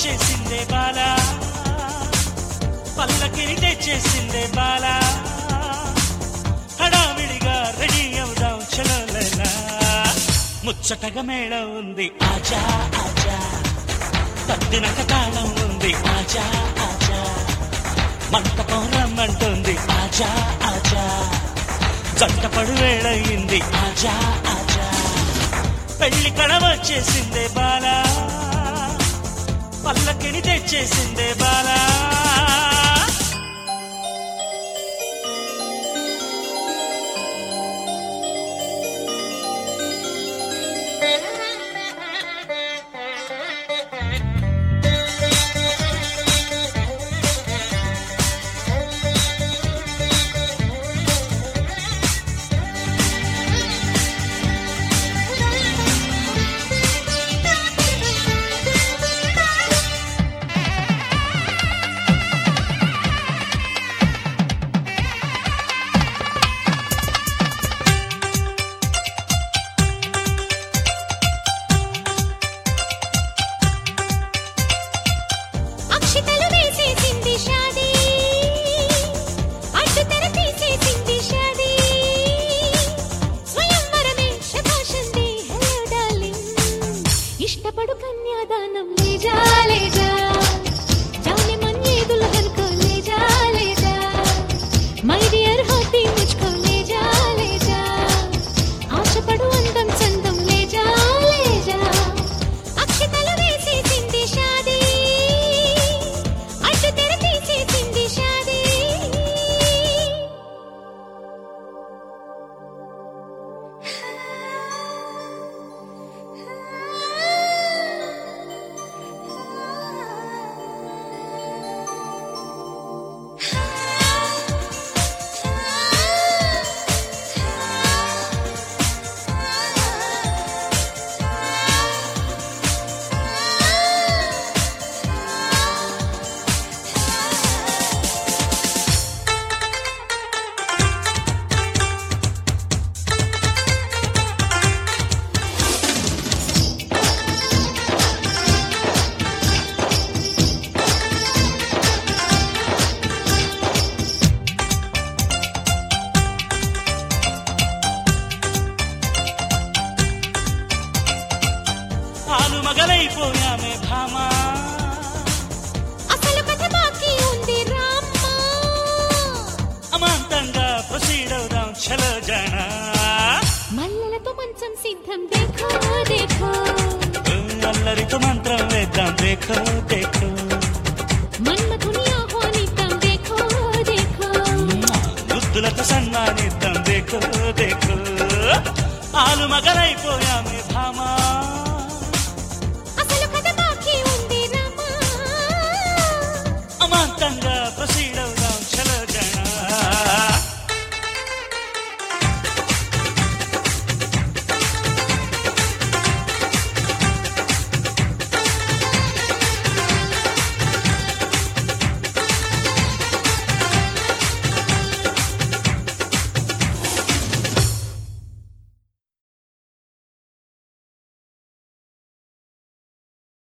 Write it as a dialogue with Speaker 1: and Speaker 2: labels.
Speaker 1: వచ్చేసిందే బాలా పల్లకిని తెచ్చేసిందే బాలా హడావిడిగా రెడీ అవుదాం చలోలలా ముచ్చటగా మేళం ఉంది ఆజా ఆజా తద్దినక తాళం ఉంది ఆజా ఆజా మంటపం రమ్మంటుంది ఆజా ఆజా జంటపడు వేళయింది ఆజా ఆజా పెళ్లి కడ వచ్చేసిందే బాలా పల్లకిని తెచ్చేసిందే బాలా
Speaker 2: అక్షితలు వేసేసింది షాదీ అడ్డు తెర తీసేసింది షాదీ స్వయంవరమే శభాషంది హలో డార్లింగ్ ఇష్టపడు కన్యాదానం లేజా లేజా जाने मन ये दुल्हन को ले जा ले जा మై డియర్ హార్టీ ముझको ले जा ले जा ఆశపడు అందం చందం లే जा ले जा అక్షతలు వేసేసింది షాదీ అడ్డు తెర తీసేసింది షాదీ
Speaker 1: ఆలు మగలైపోయామే భామా
Speaker 2: అసలు కథ బాకీ ఉంది రామ్మా
Speaker 1: అమాంతంగా ప్రొసీడ్ అవుదాం చలో జానా
Speaker 2: మల్లెలతో మంచం సిద్ధం దేఖో దేఖో
Speaker 1: అల్లరితో మంత్రం వేద్దాం దేఖో దేఖో
Speaker 2: మన్మథుని ఆహ్వానిద్దాం దేఖో దేఖో
Speaker 1: బుద్ధులతో సన్మానిద్దాం దేఖో దేఖో ఆలు మగలైపోయామే